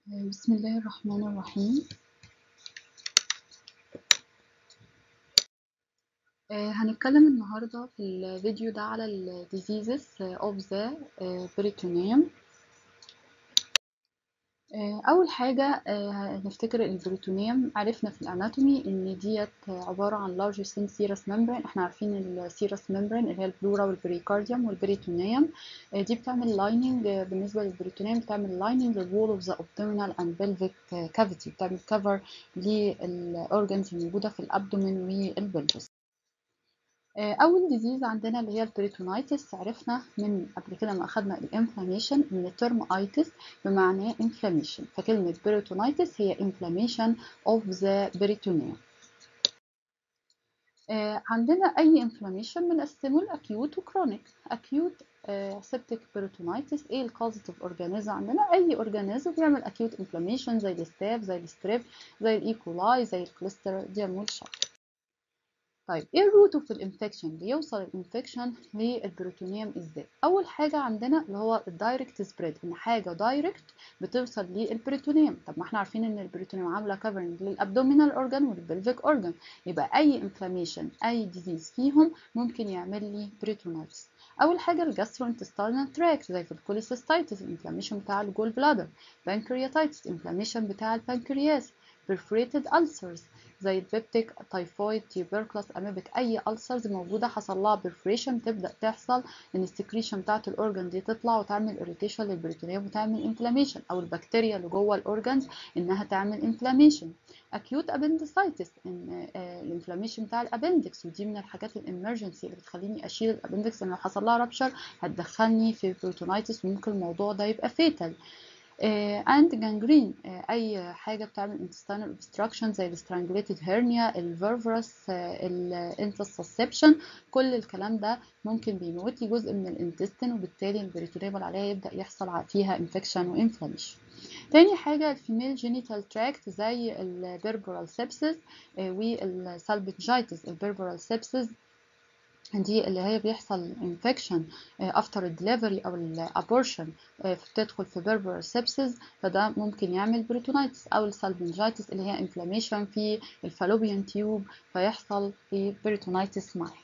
بسم الله الرحمن الرحيم آه، هنتكلم النهاردة في الفيديو ده على ال diseases of the آه، peritoneum آه، أول حاجة آه، نفتكر البريتونيوم عرفنا في الأناتومي إن ديت عبارة عن large thin serous membrane احنا عارفين السيرس membrane اللي هي البلورا والبريكارديوم والبريتونيوم آه، دي بتعمل لايننج بالنسبة للبريتونيوم بتعمل لايننج للوول of the abdominal and pelvic cavity بتعمل cover للأورجنز الموجودة في الأبدومين والبلفس اول ديزيز عندنا اللي هي البريتونايتس عرفنا من قبل كده ما اخدنا الانفلاميشن ان الترم ايتس بمعناه انفلاميشن فكلمه بريتونايتس هي inflammation of the peritoneum عندنا اي انفلاميشن بنقسمه لاكيوت وكرونيك اكيوت سيبتيك بريتونايتس ايه الكوزيتيف اورجانيزم عندنا اي اورجانيزم بيعمل اكيوت انفلاميشن زي الستاف زي الستريب زي الايكولاي زي الكليستريديوم والشوك طيب ايه الروت اوف الانفكشن بيوصل الانفكشن للبروتونيوم ازاي اول حاجه عندنا اللي هو الدايركت سبريد ان حاجه دايركت بتوصل للبروتونيوم طب ما احنا عارفين ان البروتونيوم عامله كفرنج للابدومينال اورجان والبلفيك اورجان يبقى اي انفلاميشن اي ديزيز فيهم ممكن يعمل لي بريتونايتس اول حاجه الجاسترو انتستينال تراكت زي في الكوليسيستايتس الانفلاميشن بتاع الجول بلادر بانكرياتايتس انفلاميشن بتاع البنكرياس perforated ulcers زي البيبتيك تايفويد تيوبركلوس اميبك اي ulcers موجوده حصل لها برفريشن تبدا تحصل ان السكريشن بتاعه الاورجن دي تطلع وتعمل اريتيشن للبريتونيوم وتعمل انفلاميشن او البكتيريا اللي جوه الاورجنز انها تعمل انفلاميشن اكيوت ابندسايتس ان الانفلاميشن بتاع الابندكس ودي من الحاجات الامرجنسي اللي بتخليني اشيل الابندكس ان لو حصل لها رابشر هتدخلني في بروتونايتس وممكن الموضوع ده يبقى فيتال اند جانجرين اي حاجه بتعمل intestinal obstruction زي السترانجليتد هيرنيا الفيرفرس الانترسسبشن كل الكلام ده ممكن بيموت لي جزء من الانتستين وبالتالي البريتونيوم اللي عليها يبدا يحصل فيها انفكشن وانفلاميشن تاني حاجة الفيميل جينيتال تراكت زي البربرال سيبسس والسالبنجايتس البربرال سيبسس دي اللي هي بيحصل انفكشن افتر الدليفري او الابورشن بتدخل في بربر سيبسز فده ممكن يعمل بريتونايتس او السالبنجايتس اللي هي انفلاميشن في الفالوبيان تيوب فيحصل في بريتونايتس معاه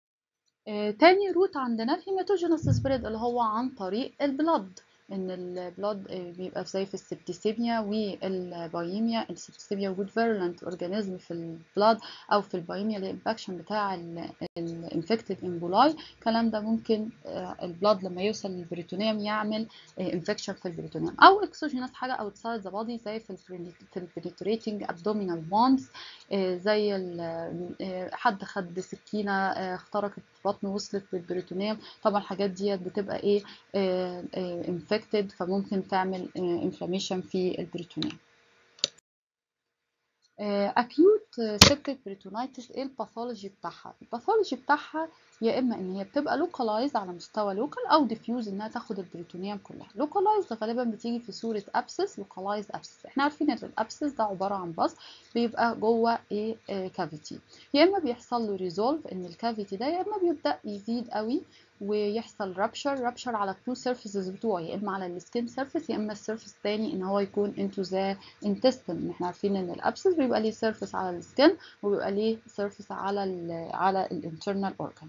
تاني روت عندنا الهيماتوجينوس سبريد اللي هو عن طريق البلد ان البلاد بيبقى زي في السبتيسيميا والبايميا السبتيسيميا وجود فيرولنت اورجانيزم في البلاد او في البايميا الانفكشن بتاع الانفكتد امبولاي الكلام ده ممكن البلاد لما يوصل للبريتونيوم يعمل انفكشن في البريتونيوم او اكسوجينس حاجه اوتسايد ذا بادي زي في البريتوريتنج ابدومينال وانز زي حد خد سكينه اخترقت بطنه وصلت للبريتونيوم طبعا الحاجات ديت بتبقى ايه انفكتد فممكن تعمل انفلاميشن في البريتونيوم اكيوت سيبتيك بريتونايتس ايه الباثولوجي بتاعها الباثولوجي بتاعها يا اما ان هي بتبقى لوكالايز على مستوى لوكال او ديفيوز انها تاخد البريتونيوم كلها لوكالايز غالبا بتيجي في صوره ابسس لوكالايز ابسس احنا عارفين ان الابسس ده عباره عن باص بيبقى جوه ايه كافيتي يا اما بيحصل له ريزولف ان الكافيتي ده يا اما بيبدا يزيد قوي ويحصل رابشر رابشر على التو سيرفيسز بتوعه يا اما على السكين سيرفيس يا اما السيرفيس الثاني ان هو يكون انتو ذا انتستين احنا عارفين ان الابسس بيبقى ليه سيرفيس على السكين وبيبقى ليه سيرفيس على ال على الانترنال اورجان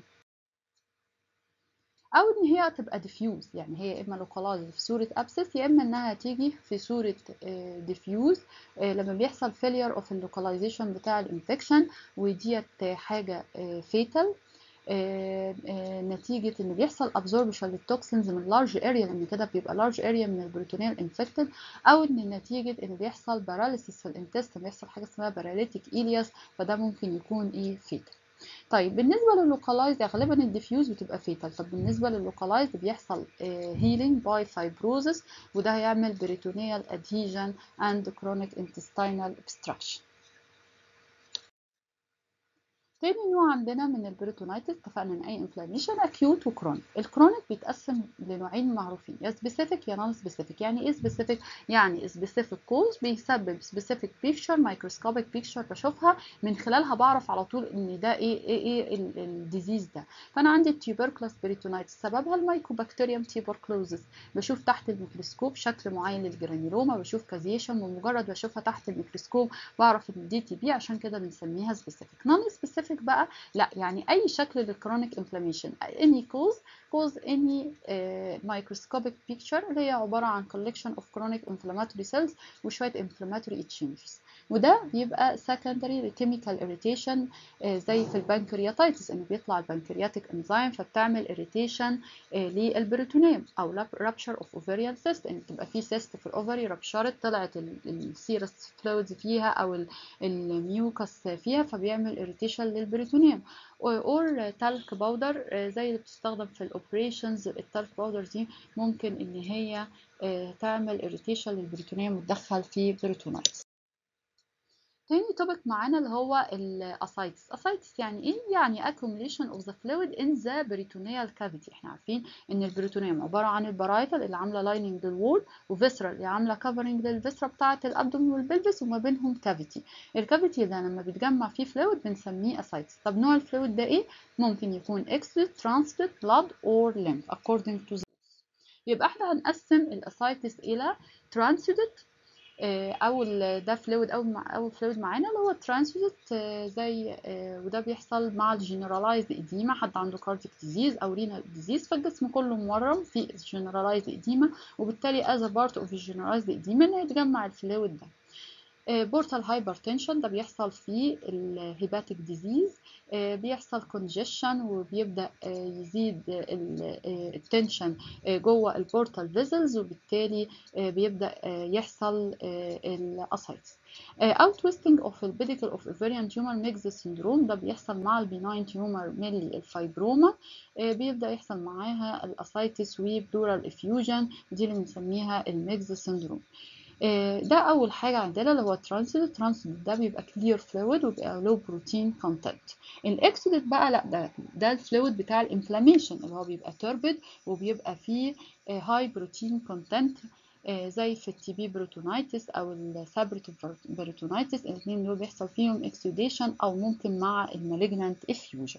او ان هي تبقى ديفيوز يعني هي يا اما لوكالايز في صوره ابسس يا اما انها تيجي في صوره ديفيوز لما بيحصل فيلير اوف اللوكاليزيشن بتاع الانفكشن وديت حاجه فيتال نتيجة إن بيحصل absorption للتوكسينز من large area لأن كده بيبقى large area من البروتونيال infected أو إن نتيجة إن بيحصل paralysis في الانتستين بيحصل حاجة اسمها paralytic ileus فده ممكن يكون إيه فيتال. طيب بالنسبة لللوكالايز غالبا الديفيوز بتبقى فيتال طب بالنسبة لللوكالايز بيحصل healing by fibrosis وده هيعمل peritoneal adhesion and chronic intestinal obstruction. تاني نوع عندنا من البريتونايتس اتفقنا ان اي انفلاميشن اكيوت وكرونيك الكرونيك بيتقسم لنوعين معروفين يا سبيسيفيك يا نون سبيسيفيك يعني ايه سبيسيفيك يعني سبيسيفيك كوز بيسبب سبيسيفيك بيكتشر مايكروسكوبيك بيكتشر بشوفها من خلالها بعرف على طول ان ده ايه ايه ايه الديزيز ده فانا عندي التيوبركلوس بريتونايتس سببها المايكوبكتيريوم تيوبركلوزس بشوف تحت الميكروسكوب شكل معين للجرانيولوما بشوف كازيشن ومجرد بشوفها تحت الميكروسكوب بعرف ان دي تي بي عشان كده بنسميها سبيسيفيك نون سبيسيفيك بقى لا يعني اي شكل للكرونيك انفلاميشن any cause cause any uh, microscopic picture اللي هي عباره عن collection of chronic inflammatory cells وشويه inflammatory changes وده بيبقى secondary chemical irritation uh, زي في البنكرياتايتس انه بيطلع البنكرياتيك انزيم فبتعمل irritation uh, للبريتونيوم او rupture of ovarian cyst ان تبقى في cyst في الاوفري ربشرت طلعت السيرس فلويدز فيها او الميوكس فيها فبيعمل irritation للبريتونيوم اور تالك باودر زي اللي بتستخدم في الاوبريشنز التالك باودر دي ممكن ان هي تعمل irritation للبريتونيوم وتدخل في بريتونايتس تاني توبيك معانا اللي هو الاسايتس اسايتس يعني ايه يعني accumulation of the fluid in the peritoneal cavity احنا عارفين ان البريتونيوم عباره عن البرايتال اللي عامله لايننج للوول وفيسرال اللي عامله كفرنج للفيسرا بتاعه الابدومين والبلفس وما بينهم كافيتي الكافيتي ده لما بيتجمع فيه فلويد بنسميه اسايتس طب نوع الفلويد ده ايه ممكن يكون exudate transport blood or lymph according to the يبقى احنا هنقسم الاسايتس الى transudated او ده فلويد او او فلويد معانا اللي هو ترانسفيزت زي وده بيحصل مع الجنرالايزد اديما حد عنده كارديك ديزيز او رينال ديزيز فالجسم كله مورم في الجنرالايزد اديما وبالتالي از بارت اوف الجنرالايزد اديما ان يتجمع الفلويد ده بورتال هايبرتنشن ده بيحصل في الهيباتيك ديزيز بيحصل كونجيشن وبيبدا يزيد التنشن جوه البورتال فيزلز وبالتالي بيبدا يحصل الاسايتس او تويستنج اوف البيديكل اوف اوفريان تيومر ميكس سيندروم ده بيحصل مع البيناين تيومر ميلي الفايبروما بيبدا يحصل معاها الاسايتس وبلورال افيوجن دي اللي بنسميها الميكس سيندروم ده اول حاجه عندنا اللي هو الترانسيت الترانسيت ده بيبقى كلير فلويد وبيبقى لو بروتين كونتنت الاكسيدت بقى لا ده ده الفلويد بتاع الانفلاميشن اللي هو بيبقى توربد وبيبقى فيه هاي بروتين كونتنت زي في التي بي بروتونايتس او السابريتيف بروتونايتس الاثنين دول بيحصل فيهم اكسيديشن او ممكن مع المالجنانت افيوجن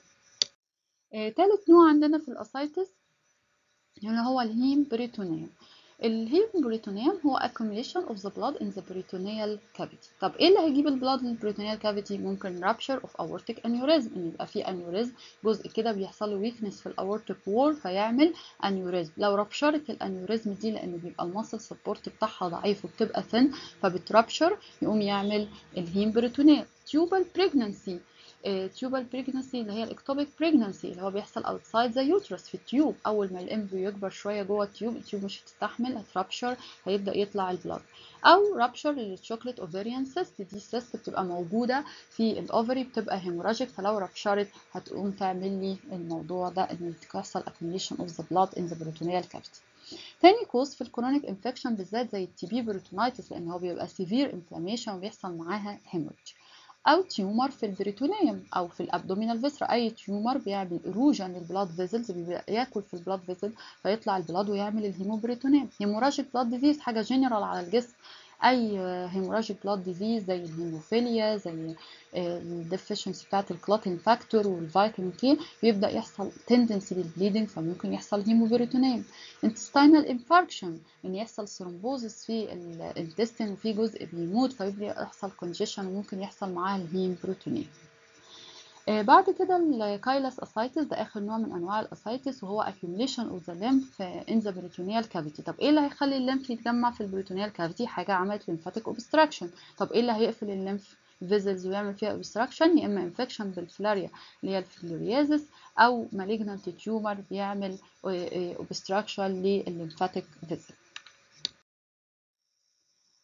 تالت نوع عندنا في الاسايتس اللي هو الهيم بريتونيوم الهيم بريتونيوم هو accumulation of the blood in the peritoneal cavity طب ايه اللي هيجيب البلاد للبريتونيال كافيتي ممكن rupture of aortic aneurysm ان يبقى في انيوريزم جزء كده بيحصل له weakness في الاورتيك وول فيعمل انيوريزم لو ربشرت الانيوريزم دي لان بيبقى المسل سبورت بتاعها ضعيف وبتبقى ثن فبتربشر يقوم يعمل الهيم بريتونيال tubal pregnancy تيوبال بريجنسي اللي هي الاكتوبيك بريجنسي اللي هو بيحصل اوتسايد ذا يوترس في التيوب اول ما الامبريو يكبر شويه جوه التيوب التيوب مش هتستحمل هترابشر هيبدا يطلع البلاد او رابشر للشوكليت اوفريان سيست دي سيست بتبقى موجوده في الاوفري بتبقى هيموراجيك فلو رابشرت هتقوم تعمل لي الموضوع ده ان يحصل accumulation of the blood in the peritoneal cavity تاني كوز في الكرونيك انفكشن بالذات زي التي بي بروتونايتس لان هو بيبقى سيفير انفلاميشن وبيحصل معاها هيموريج او تيومر في البريتونيوم او في الابدومينال فيسرا اي تيومر بيعمل اروجن للبلاد فيزلز بياكل في البلاد فيزل فيطلع البلاد ويعمل الهيموبريتونيوم هيموراجيك بلاد ديزيز حاجه جنرال على الجسم اي هيموراجيك بلاد ديزيز زي الهيموفيليا زي الديفيشنسي بتاعت الكلوتين فاكتور والفيتامين كي بيبدا يحصل تندنسي للبليدنج فممكن يحصل هيموبريتونيم intestinal انفاركشن ان يحصل ثرومبوزس في الانتستين وفي جزء بيموت فيبدا يحصل كونجيشن وممكن يحصل معاه الهيمبروتونيم آه بعد كده الكايلس اسايتس ده اخر نوع من انواع الاسايتس وهو accumulation of the lymph in the peritoneal cavity طب ايه اللي هيخلي الليمف يتجمع في البريتونيال كافيتي حاجه عملت lymphatic obstruction طب ايه اللي هيقفل الليمف فيزلز ويعمل فيها obstruction يا اما infection بالفلاريا اللي هي الفلوريازيس او malignant tumor بيعمل obstruction للليمفاتيك فيزل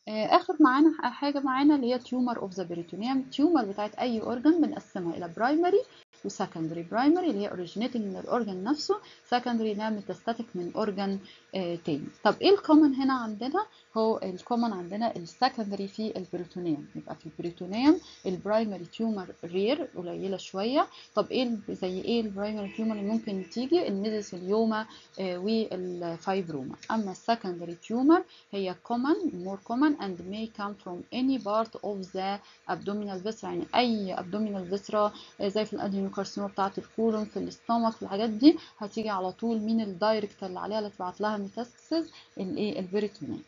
اخر معانا حاجه معانا اللي هي تيومر اوف ذا بريتونيوم تيومر بتاعت اي اورجان بنقسمها الى برايمري وسكندري برايمري اللي هي اوريجينيتنج من الاورجان نفسه سكندري اللي هي ميتاستاتيك من اورجان آه تاني طب ايه الكومن هنا عندنا هو الكومن عندنا السكندري في البريتونيوم يبقى في البريتونيوم البرايمري تيومر رير قليله شويه طب ايه زي ايه البرايمري تيومر اللي ممكن تيجي الميزوثيليوما آه والفايبروما اما السكندري تيومر هي common more common and may come from any part of the abdominal viscera يعني اي abdominal viscera زي في الادينوكارسينوما بتاعه الكولون في الاستومك في الحاجات دي هتيجي على طول مين الدايركت اللي عليها اللي تبعت لها ميتاستاسيس الايه البريتونيوم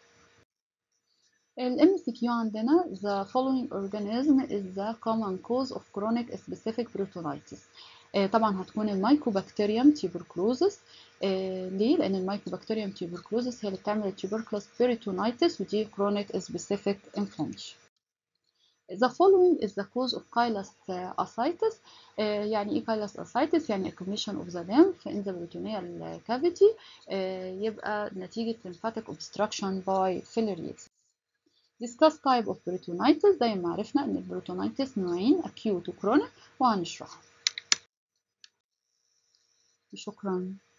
الام سي كيو عندنا the following organism is the common cause of chronic specific peritonitis طبعا هتكون المايكوبكتيريوم تيوبركلوزس ليه؟ لأن المايكوبكتيريوم تيوبركلوزس هي اللي بتعمل التيوبركلوز بيريتونيتس ودي chronic specific inflammation. The following is the cause of chylous ascites يعني ايه chylous ascites يعني accumulation of the lymph in the peritoneal cavity يبقى نتيجة lymphatic obstruction by filariasis. Discuss type of peritonitis زي ما عرفنا ان البريتونيتس نوعين acute و chronic وهنشرحها. شكرا